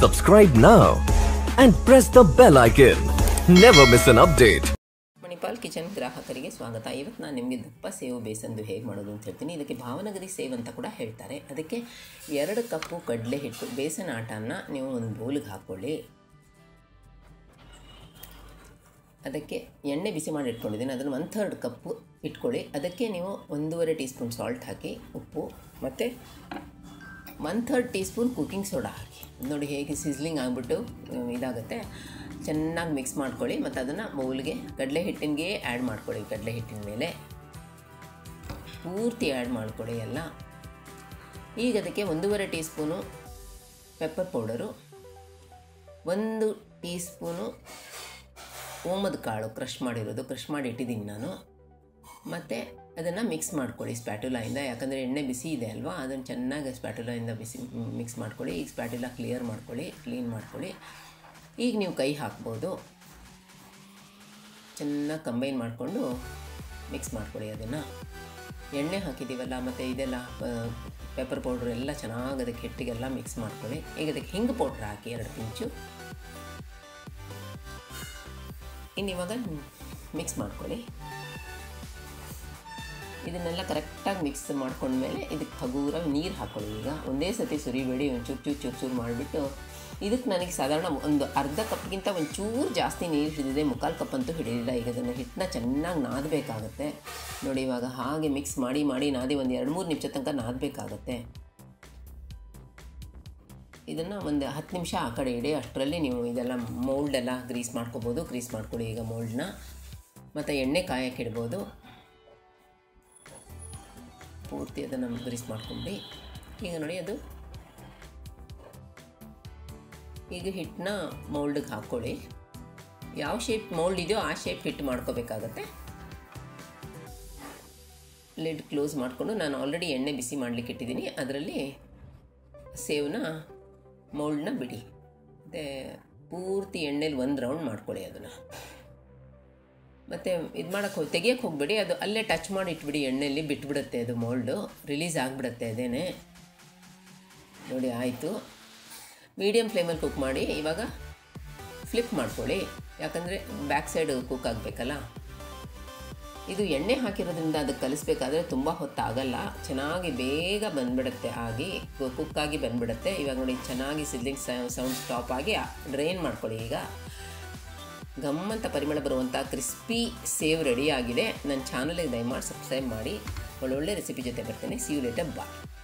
Subscribe now and press the bell icon. Never miss an update. Manipal kitchen ಗ್ರಾಹಕರಿಗೆ ಸ್ವಾಗತ ಇವತ್ತು ನಾನು ನಿಮಗೆ ದಪ್ಪ ಸೇವು ಬೇಸಂದು ಹೇಗೆ ಮಾಡೋದು ಅಂತ ಹೇಳ್ತೀನಿ ಇದಕ್ಕೆ ಭಾವನಗರಿ ಸೇವ್ ಅಂತ ಕೂಡ ಹೇಳ್ತಾರೆ ಅದಕ್ಕೆ ಎರಡು ಕಪ್ಪು ಕಡಲೆ ಹಿಟ್ಟು ಬೇಸನ್ ಆಟನ ನೀವು ಒಂದು ಬೌಲಿಗೆ ಹಾಕ್ಕೊಳ್ಳಿ ಅದಕ್ಕೆ ಎಣ್ಣೆ ಬಿಸಿ ಮಾಡಿ ಇಟ್ಕೊಂಡಿದ್ದೀನಿ ಅದನ್ನು ಒನ್ ಥರ್ಡ್ ಕಪ್ಪು ಇಟ್ಕೊಳ್ಳಿ ಅದಕ್ಕೆ ನೀವು ಒಂದೂವರೆ ಟೀ ಸ್ಪೂನ್ ಸಾಲ್ಟ್ ಹಾಕಿ ಉಪ್ಪು ಮತ್ತು one third teaspoon cooking soda ಹಾಕಿ ನೋಡಿ ಹೇಗೆ ಸಿಸ್ಲಿಂಗ್ ಆಗಿಬಿಟ್ಟು ಇದಾಗುತ್ತೆ ಚೆನ್ನಾಗಿ ಮಿಕ್ಸ್ ಮಾಡ್ಕೊಳ್ಳಿ ಮತ್ತು ಅದನ್ನು ಬೌಲ್ಗೆ ಕಡಲೆ ಹಿಟ್ಟಿನಿಗೆ ಆ್ಯಡ್ ಮಾಡ್ಕೊಳ್ಳಿ ಕಡಲೆ ಹಿಟ್ಟಿನ ಮೇಲೆ ಪೂರ್ತಿ ಆ್ಯಡ್ ಮಾಡ್ಕೊಳ್ಳಿ ಎಲ್ಲ ಈಗ ಅದಕ್ಕೆ ಒಂದೂವರೆ ಟೀ ಸ್ಪೂನು ಪೆಪ್ಪರ್ ಪೌಡರು ಒಂದು ಟೀ ಸ್ಪೂನು ಓಮದ ಕಾಳು ಕ್ರಷ್ ಮಾಡಿರೋದು ಕ್ರಷ್ ಮಾಡಿ ಇಟ್ಟಿದ್ದೀನಿ ನಾನು ಮತ್ತು ಅದನ್ನು ಮಿಕ್ಸ್ ಮಾಡ್ಕೊಳ್ಳಿ ಸ್ಪ್ಯಾಟುಲಾಯಿಂದ ಯಾಕಂದರೆ ಎಣ್ಣೆ ಬಿಸಿ ಇದೆ ಅಲ್ವಾ ಅದನ್ನು ಚೆನ್ನಾಗಿ ಸ್ಪ್ಯಾಟುಲಾಯಿಂದ ಬಿಸಿ ಮಿಕ್ಸ್ ಮಾಡ್ಕೊಳ್ಳಿ ಈಗ ಸ್ಪ್ಯಾಟುಲಾ ಕ್ಲಿಯರ್ ಮಾಡ್ಕೊಳ್ಳಿ ಕ್ಲೀನ್ ಮಾಡ್ಕೊಳ್ಳಿ ಈಗ ನೀವು ಕೈ ಹಾಕ್ಬೋದು ಚೆನ್ನಾಗಿ ಕಂಬೈನ್ ಮಾಡಿಕೊಂಡು ಮಿಕ್ಸ್ ಮಾಡ್ಕೊಳ್ಳಿ ಅದನ್ನು ಎಣ್ಣೆ ಹಾಕಿದ್ದೀವಲ್ಲ ಮತ್ತು ಇದೆಲ್ಲ ಪೆಪ್ಪರ್ ಪೌಡ್ರ್ ಎಲ್ಲ ಚೆನ್ನಾಗಿ ಅದಕ್ಕೆ ಹಿಟ್ಟಿಗೆಲ್ಲ ಮಿಕ್ಸ್ ಮಾಡ್ಕೊಳ್ಳಿ ಈಗ ಅದಕ್ಕೆ ಹಿಂಗೆ ಪೌಡ್ರ್ ಹಾಕಿ ಎರಡು ಪಿಂಚು ಇನ್ನು ಇವಾಗ ಮಿಕ್ಸ್ ಮಾಡ್ಕೊಳ್ಳಿ ಇದನ್ನೆಲ್ಲ ಕರೆಕ್ಟಾಗಿ ಮಿಕ್ಸ್ ಮಾಡ್ಕೊಂಡ್ಮೇಲೆ ಇದಕ್ಕೆ ಹಗೂರ ನೀರು ಹಾಕ್ಕೊಳ್ಳಿ ಈಗ ಒಂದೇ ಸತಿ ಸುರಿಬೇಡಿ ಒಂದು ಚೂರು ಚೂರು ಚೂರು ಚೂರು ಮಾಡಿಬಿಟ್ಟು ಇದಕ್ಕೆ ನನಗೆ ಸಾಧಾರಣ ಒಂದು ಅರ್ಧ ಕಪ್ಗಿಂತ ಒಂದು ಚೂರು ಜಾಸ್ತಿ ನೀರು ಹಿಡಿದಿದೆ ಮುಕ್ಕಾಲು ಕಪ್ ಅಂತೂ ಹಿಡಿಲಿಲ್ಲ ಈಗ ಅದನ್ನು ಹಿಟ್ಟನ್ನ ಚೆನ್ನಾಗಿ ನಾದಬೇಕಾಗತ್ತೆ ನೋಡಿ ಇವಾಗ ಹಾಗೆ ಮಿಕ್ಸ್ ಮಾಡಿ ಮಾಡಿ ನಾದಿ ಒಂದು ಎರಡು ಮೂರು ನಿಮಿಷ ತನಕ ನಾದಬೇಕಾಗತ್ತೆ ಇದನ್ನು ಒಂದು ಹತ್ತು ನಿಮಿಷ ಆ ಕಡೆ ಇಡಿ ಅಷ್ಟರಲ್ಲಿ ನೀವು ಇದೆಲ್ಲ ಮೌಲ್ಡೆಲ್ಲ ಗ್ರೀಸ್ ಮಾಡ್ಕೋಬೋದು ಗ್ರೀಸ್ ಮಾಡ್ಕೊಳ್ಳಿ ಈಗ ಮೌಲ್ಡ್ನ ಮತ್ತು ಎಣ್ಣೆ ಕಾಯಕ್ಕೆ ಇಡ್ಬೋದು ಪೂರ್ತಿ ಅದನ್ನು ಗ್ರೀಸ್ ಮಾಡ್ಕೊಂಡು ಈಗ ನೋಡಿ ಅದು ಈಗ ಹಿಟ್ಟನ್ನ ಮೌಲ್ಡಿಗೆ ಹಾಕ್ಕೊಳ್ಳಿ ಯಾವ ಶೇಪ್ ಮೌಲ್ಡ್ ಇದೆಯೋ ಆ ಶೇಪ್ ಹಿಟ್ಟು ಮಾಡ್ಕೋಬೇಕಾಗತ್ತೆ ಲಿಡ್ ಕ್ಲೋಸ್ ಮಾಡಿಕೊಂಡು ನಾನು ಆಲ್ರೆಡಿ ಎಣ್ಣೆ ಬಿಸಿ ಮಾಡಲಿಕ್ಕೆ ಇಟ್ಟಿದ್ದೀನಿ ಅದರಲ್ಲಿ ಸೇವನ್ನ ಮೌಲ್ಡ್ನ ಬಿಡಿ ಮತ್ತು ಪೂರ್ತಿ ಎಣ್ಣೆಲಿ ಒಂದು ರೌಂಡ್ ಮಾಡ್ಕೊಳ್ಳಿ ಅದನ್ನು ಮತ್ತು ಇದು ಮಾಡೋಕ್ಕೆ ಹೋಗಿ ತೆಗಿಯೋಕ್ಕೆ ಹೋಗಬೇಡಿ ಅದು ಅಲ್ಲೇ ಟಚ್ ಮಾಡಿ ಇಟ್ಬಿಡಿ ಎಣ್ಣೆಯಲ್ಲಿ ಬಿಟ್ಬಿಡುತ್ತೆ ಅದು ಮೋಲ್ಡು ರಿಲೀಸ್ ಆಗಿಬಿಡುತ್ತೆ ಅದೇನೆ ನೋಡಿ ಆಯಿತು ಮೀಡಿಯಮ್ ಫ್ಲೇಮಲ್ಲಿ ಕುಕ್ ಮಾಡಿ ಇವಾಗ ಫ್ಲಿಪ್ ಮಾಡ್ಕೊಳ್ಳಿ ಯಾಕಂದರೆ ಬ್ಯಾಕ್ ಸೈಡ್ ಕುಕ್ ಆಗಬೇಕಲ್ಲ ಇದು ಎಣ್ಣೆ ಹಾಕಿರೋದ್ರಿಂದ ಅದಕ್ಕೆ ಕಲಿಸ್ಬೇಕಾದ್ರೆ ತುಂಬ ಹೊತ್ತಾಗಲ್ಲ ಚೆನ್ನಾಗಿ ಬೇಗ ಬಂದ್ಬಿಡುತ್ತೆ ಆಗಿ ಕುಕ್ಕಾಗಿ ಬಂದ್ಬಿಡುತ್ತೆ ಇವಾಗ ನೋಡಿ ಚೆನ್ನಾಗಿ ಸಿದ್ಲಿಂಗ್ ಸೌಂಡ್ ಸ್ಟಾಪ್ ಆಗಿ ಡ್ರೈನ್ ಮಾಡ್ಕೊಳ್ಳಿ ಈಗ ಗಮ್ಮಂತ ಪರಿಮಳ ಬರುವಂಥ ಕ್ರಿಸ್ಪಿ ಸೇವ್ ರೆಡಿ ಆಗಿದೆ ನನ್ನ ಚಾನಲ್ಗೆ ದಯಮಾಡಿ ಸಬ್ಸ್ಕ್ರೈಬ್ ಮಾಡಿ ಒಳ್ಳೊಳ್ಳೆ ರೆಸಿಪಿ ಜೊತೆ ಬರ್ತೇನೆ ಸಿ ಯು ಲೇಟರ್ ಬಾಯ್